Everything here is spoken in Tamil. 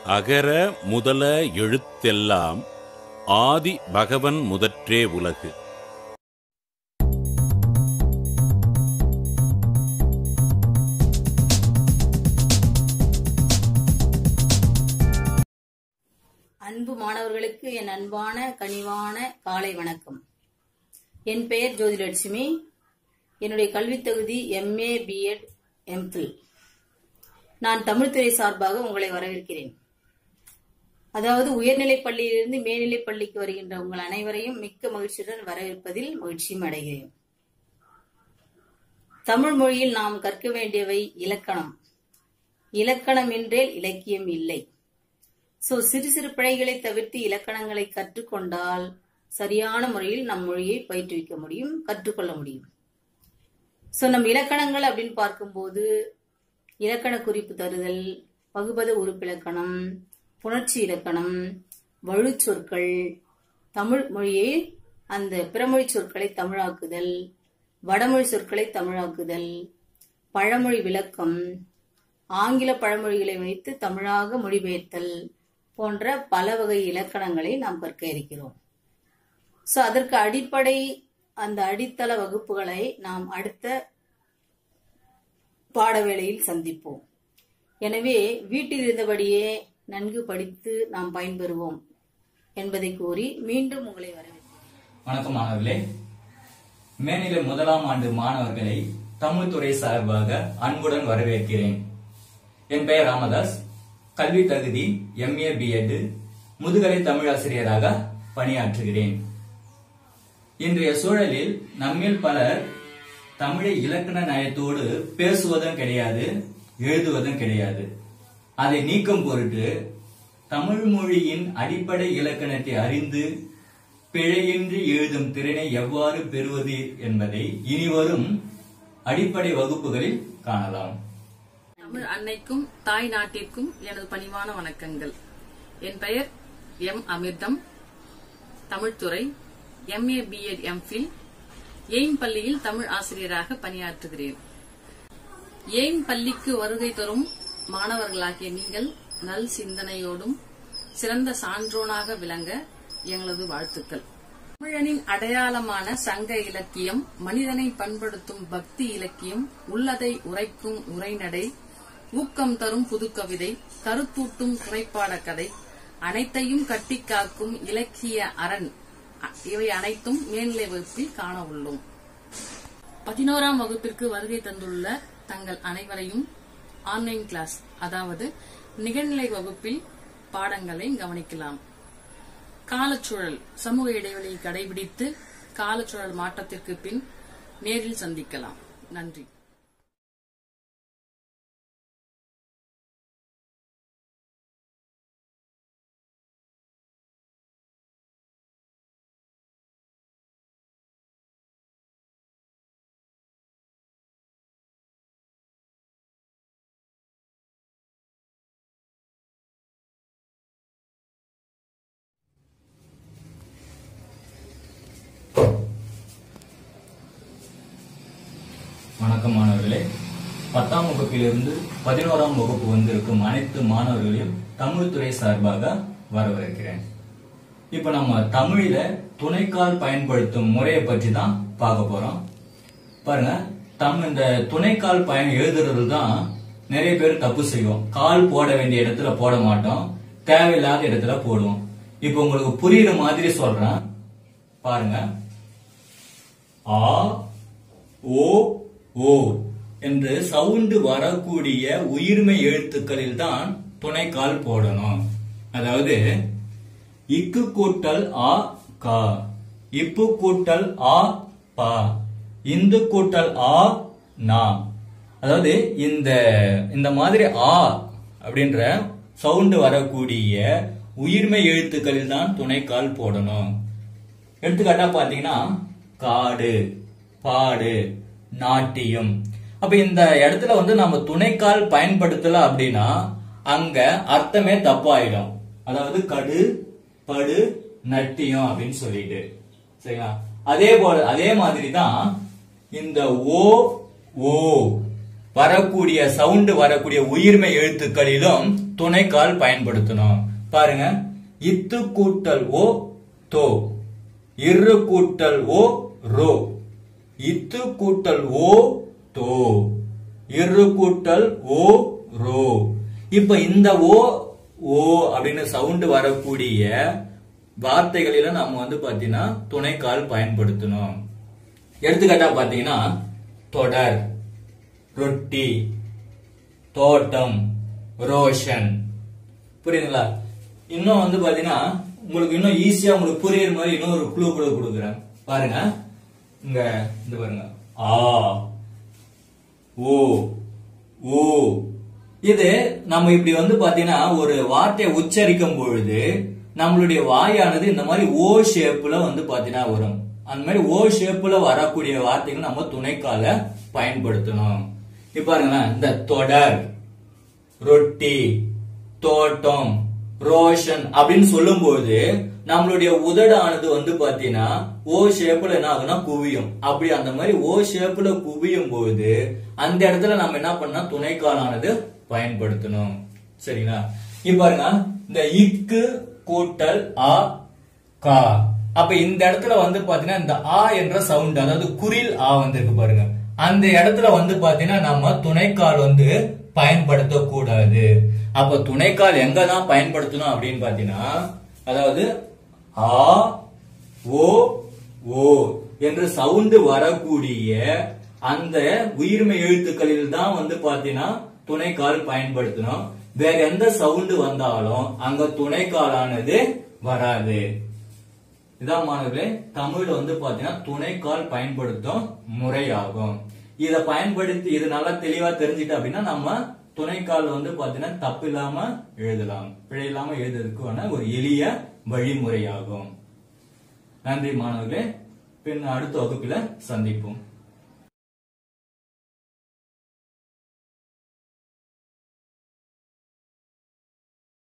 அகர முதல எழுத்தெல்லாம் ஆதி பகவன் முதற்றே உலகு அன்பு மாணவர்களுக்கு என் அன்பான கனிவான காலை வணக்கம் என் பெயர் ஜோதிலட்சுமி என்னுடைய கல்வித் தகுதி எம்ஏ பிஎட் எம்ஃபில் நான் தமிழ்துறை சார்பாக உங்களை வரவேற்கிறேன் அதாவது உயர்நிலைப் பள்ளியிலிருந்து மேல்நிலைப் பள்ளிக்கு வருகின்ற உங்கள் அனைவரையும் மிக்க மகிழ்ச்சியுடன் வரவேற்பதில் மகிழ்ச்சியும் அடைகிறேன் தமிழ் மொழியில் நாம் கற்க வேண்டியவை இலக்கணம் இலக்கணம் என்றேல் இலக்கியம் இல்லை சோ சிறு சிறு பிழைகளை தவிர்த்து இலக்கணங்களை கற்றுக்கொண்டால் சரியான முறையில் நம் மொழியை பயிற்றுவிக்க முடியும் கற்றுக்கொள்ள முடியும் சோ நம் இலக்கணங்கள் அப்படின்னு பார்க்கும்போது இலக்கண குறிப்பு தருதல் பகுபத உறுப்பிலக்கணம் புணர்ச்சி இலக்கணம் வழுச்சொற்கள் தமிழ் மொழியை அந்த பிறமொழி சொற்களை தமிழாக்குதல் வடமொழி சொற்களை தமிழாக்குதல் பழமொழி விளக்கம் ஆங்கில பழமொழிகளை வைத்து தமிழாக மொழிபெயர்த்தல் போன்ற பல வகை இலக்கணங்களை நாம் கற்க இருக்கிறோம் சோ அதற்கு அடிப்படை அந்த அடித்தள வகுப்புகளை நாம் அடுத்த பாடவேளையில் சந்திப்போம் எனவே வீட்டில் இருந்தபடியே நன்கு படித்து நாம் பயன்பெறுவோம் என்பதை கூறி மீண்டும் உங்களை வரவேற்கிறேன் வணக்கம் மாணவர்களே மேல்நிலை முதலாம் ஆண்டு மாணவர்களை தமிழ் துறை சார்பாக அன்புடன் வரவேற்கிறேன் என் பெயர் ராமதாஸ் கல்வி தகுதி எம்ஏ பிஎட் முதுகலை தமிழாசிரியராக பணியாற்றுகிறேன் இன்றைய சூழலில் நம்மில் பலர் தமிழை இலக்கண நயத்தோடு பேசுவதும் கிடையாது எழுதுவதும் கிடையாது அதை நீக்கும் பொருட்டு தமிழ் மொழியின் அடிப்படை இலக்கணத்தை அறிந்து பிழையின்றி எழுதும் திறனை எவ்வாறு பெறுவது என்பதை இனிவரும் அடிப்படை வகுப்புகளில் காணலாம் தமிழ் அன்னைக்கும் தாய் நாட்டிற்கும் எனது பணிவான வணக்கங்கள் என் பெயர் எம் அமிர்தம் தமிழ்துறை எம்ஏ பிஎட் எம்ஃபில் எய்ம் பள்ளியில் தமிழ் ஆசிரியராக பணியாற்றுகிறேன் எய்ம் பள்ளிக்கு வருகை தரும் மாணவர்களாகிய நீங்கள் நல் சிந்தனையோடும் சிறந்த சான்றோனாக விளங்க எங்களது வாழ்த்துக்கள் தமிழனின் அடையாளமான சங்க இலக்கியம் மனிதனை பண்படுத்தும் பக்தி இலக்கியம் உள்ளதை உரைக்கும் உரைநடை ஊக்கம் தரும் புதுக்கவிதை கருத்தூட்டும் திரைப்பாட கதை அனைத்தையும் கட்டி காக்கும் இலக்கிய அரண் அ- இவை அனைத்தும் மேல்நிலை வகுப்பில் காண உள்ளோம் பதினோராம் வகுப்பிற்கு வருகை தந்துள்ள தங்கள் அனைவரையும் ஆன்லைன் கிளாஸ் அதாவது நிகழ்நிலை வகுப்பில் பாடங்களை கவனிக்கலாம் காலச்சூழல் சமூக இடைவெளியை கடைபிடித்து காலச்சூழல் மாற்றத்திற்கு பின் நேரில் சந்திக்கலாம் நன்றி வணக்கம் மாணவர்களே பத்தாம் வகுப்பிலிருந்து பதினோராம் வகுப்பு வந்திருக்கும் அனைத்து மாணவர்களையும் தமிழ் துறை சார்பாக வரவேற்கிறேன் இப்ப நம்ம தமிழ்ல துணைக்கால் பயன்படுத்தும் முறையை பற்றி தான் பார்க்க போறோம் பாருங்க தம் இந்த துணைக்கால் பயன் எழுதுறது தான் நிறைய பேர் தப்பு செய்வோம் கால் போட வேண்டிய இடத்துல போட மாட்டோம் தேவையில்லாத இடத்துல போடுவோம் இப்ப உங்களுக்கு புரியுற மாதிரி சொல்றேன் பாருங்க ஆ ஓ ஓ என்று சவுண்டு வரக்கூடிய உயிர்மை எழுத்துக்களில் தான் துணைக்கால் போடணும் அதாவது இக்கு கூட்டல் ஆ கா இப்பு கூட்டல் ஆ பா இந்து கூட்டல் ஆ நா அதாவது இந்த இந்த மாதிரி ஆ அப்படின்ற சவுண்டு வரக்கூடிய உயிர்மை எழுத்துக்களில் தான் துணைக்கால் போடணும் எடுத்துக்காட்டா பாத்தீங்கன்னா காடு பாடு நாட்டியம் அப்ப இந்த இடத்துல வந்து நம்ம துணைக்கால் பயன்படுத்தல அப்படின்னா அங்க அர்த்தமே தப்பாயிடும் அதாவது கடு படு நட்டியம் அப்படின்னு சொல்லிட்டு சரிங்களா அதே போல அதே மாதிரி தான் இந்த ஓ ஓ வரக்கூடிய சவுண்ட் வரக்கூடிய உயிர்மை எழுத்துக்களிலும் துணைக்கால் பயன்படுத்தணும் பாருங்க இத்து கூட்டல் ஓ தோ இரு கூட்டல் ஓ ரோ இத்து கூட்டல் ஓ தோ இரு கூட்டல் ஓ ரோ இப்ப இந்த ஓ ஓ அப்படின்னு சவுண்ட் வரக்கூடிய வார்த்தைகளில நம்ம வந்து பாத்தீங்கன்னா துணைக்கால் பயன்படுத்தணும் எடுத்துக்காட்டா பாத்தீங்கன்னா தொடர் ரொட்டி தோட்டம் ரோஷன் புரியுதுங்களா இன்னும் வந்து பாத்தீங்கன்னா உங்களுக்கு இன்னும் ஈஸியா உங்களுக்கு புரியுற மாதிரி இன்னும் ஒரு க்ளூ கூட கொடுக்குறேன் பாருங்க இங்க இந்த பாருங்க ஆ ஓ ஓ இது நம்ம இப்படி வந்து பாத்தீங்கன்னா ஒரு வார்த்தையை உச்சரிக்கும் பொழுது நம்மளுடைய வாயானது இந்த மாதிரி ஓ ஷேப்ல வந்து பாத்தீங்கன்னா வரும் அந்த மாதிரி ஓ ஷேப்ல வரக்கூடிய வார்த்தைகள் நம்ம துணைக்கால பயன்படுத்தணும் இப்ப பாருங்களேன் இந்த தொடர் ரொட்டி தோட்டம் ரோஷன் அப்படின்னு சொல்லும்போது நம்மளுடைய உதடானது வந்து பாத்தீங்கன்னா ஓ ஷேப்ல என்ன ஆகும்னா குவியும் அப்படி அந்த மாதிரி ஓ ஷேப்ல குவியும் போது அந்த இடத்துல நம்ம என்ன பண்ணா துணைக்காலானது பயன்படுத்தணும் சரிங்களா இப்ப பாருங்க இந்த இக்கு கூட்டல் ஆ கா அப்ப இந்த இடத்துல வந்து பாத்தீங்கன்னா இந்த ஆ என்ற சவுண்ட் அதாவது குரில் ஆ வந்திருக்கு பாருங்க அந்த இடத்துல வந்து பாத்தீங்கன்னா நம்ம துணைக்கால் வந்து பயன்படுத்த கூடாது அப்ப துணைக்கால் எங்க தான் பயன்படுத்தணும் அப்படின்னு பாத்தீங்கன்னா அதாவது ஆ ஓ ஓ என்று சவுண்ட் வரக்கூடிய அந்த உயிர்மை எழுத்துக்களில் தான் வந்து பாத்தீங்கன்னா துணைக்கால் பயன்படுத்தணும் வேற எந்த சவுண்ட் வந்தாலும் அங்க துணைக்காலானது வராது இதான் மாணவர்களே தமிழ்ல வந்து பாத்தீங்கன்னா துணைக்கால் பயன்படுத்தும் முறையாகும் இத பயன்படுத்தி இது நல்லா தெளிவா தெரிஞ்சுட்டு அப்படின்னா நம்ம துணைக்கால் வந்து பாத்தீங்கன்னா தப்பு இல்லாம எழுதலாம் பிழை இல்லாம எழுதுறதுக்கான ஒரு எளிய வழிமுறையாகும் நன்றி மாணவர்களே பின் அடுத்த வகுப்பில சந்திப்போம்